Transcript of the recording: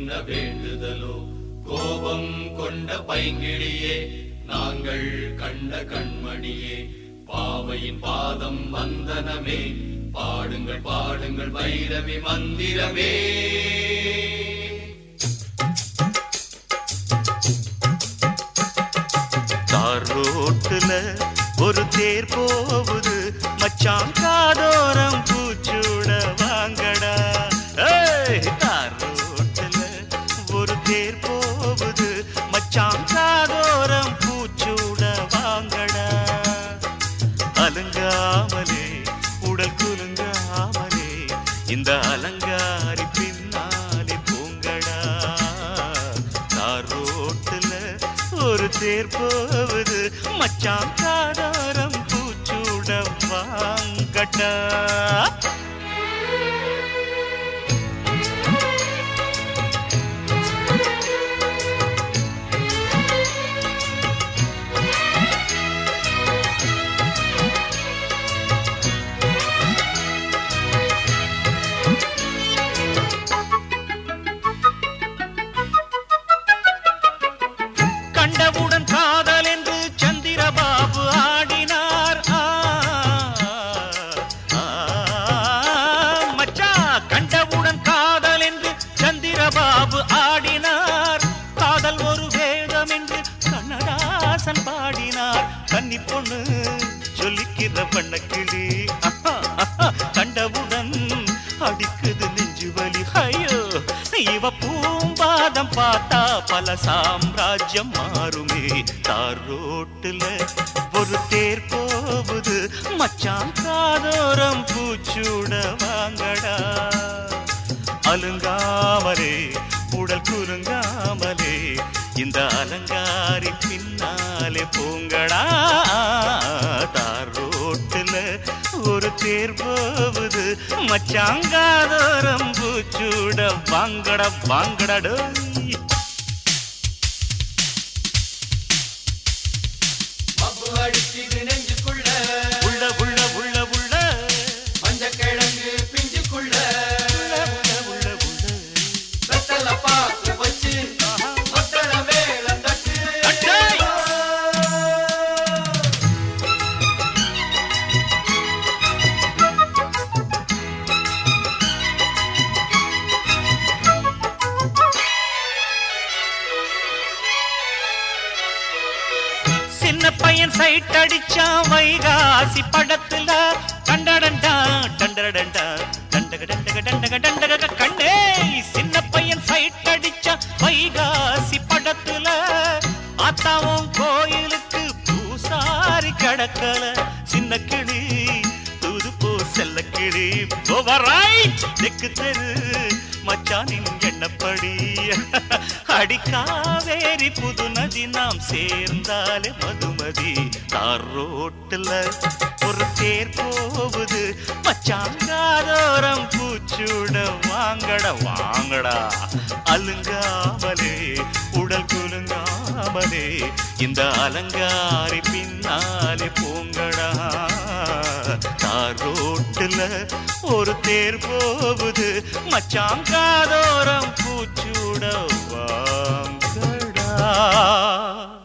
என்ன வேண்டுதலோ கோபம் கொண்ட பைங்கிழியே நாங்கள் கண்ட கண்மணியே பாவையின் பாதம் வந்தனமே பாடுங்கள் பாடுங்கள் வைரவி மந்திரமே தார் ரோட்டுல ஒரு தேர் போகுது மச்சான் காதோரம் பூச்சூட வாங்கடா ஏய், தார் ரோட்டுல ஒரு தேர் போகுது மச்சான் காதோரம் பூச்சூட வாங்கடா அலங்காமலே உடல் குலுங்காமலே இந்த அலங்காரி பின்னாலே பூங்கடா தார் ரோட்டுல ஒரு தேர் போகுது மச்சான் காதாரம் பூச்சூட வாங்கடா கண்டவுடன் காதல் என்று சந்திரபாபு ஆடினார் ஆ, ஆ, மச்சா கண்டவுடன் காதல் என்று சந்திரபாபு ஆடினார் காதல் ஒரு வேதம் என்று கண்ணதாசன் பாடினார் கன்னி பொண்ணு சொல்லிக்கிற பண்ணக்கிளி ஆஹா, ஆஹா, கண்டவுடன் அடிக்குது நெஞ்சு வலி ஐயோ இவ பூம்பாதம் பார்த்தா பல சாம்ராஜ்யம் மாறுமே தார் ரோட்டுல ஒரு தேர் போகுது மச்சான் காதோரம் பூச்சூட வாங்கடா அலுங்காமலே உடல் குலுங்காமலே இந்த அலங்காரி பின்னாலே பூங்கடா தார் ரோட்டுல ஒரு தேர் போகுது மச்சாங்காதோரம் பூச்சூட வாங்கட வாங்கடா மப்பு அடிச்சுது நெஞ்சுக்குள்ள உள்ள உள்ள உள்ள உள்ள மஞ்சக்கிழங்கு பிஞ்சுக்குள்ள உள்ள உள்ள உள்ள வெத்தல பாக்கு வச்சு மத்தள மேளம் தட்டு அட்டை! சின்ன பையன் சைட் அடிச்சான் வைகாசி படத்துல கண்டடண்டா டண்டடண்டா டண்டக டண்டக டண்டக டண்டக கண்டே சின்ன பையன் சைட் அடிச்சான் வைகாசி படத்துல ஆத்தாவும் கோயிலுக்கு பூசாரி கடக்கல சின்ன கிளி தூது போ செல்ல கிளி ஓவராய்ட் தெக்கு தெரு மச்சானின் எண்ணப்படி அடிக்காவேரி புது நதி நாம் சேர்ந்தாலே மதுமதி தார் ரோட்டுல ஒரு தேர் போகுது மச்சாங்காதோரம் பூச்சூட வாங்கடா வாங்கடா அலுங்காமலே உடல் குலுங்காமலே இந்த அலங்காரி பின்னாலே பூங்கடா தார் ரோட்டுல ஒரு தேர் போகுது மச்சாங்காதோரம் பூச்சூட வாங்கடா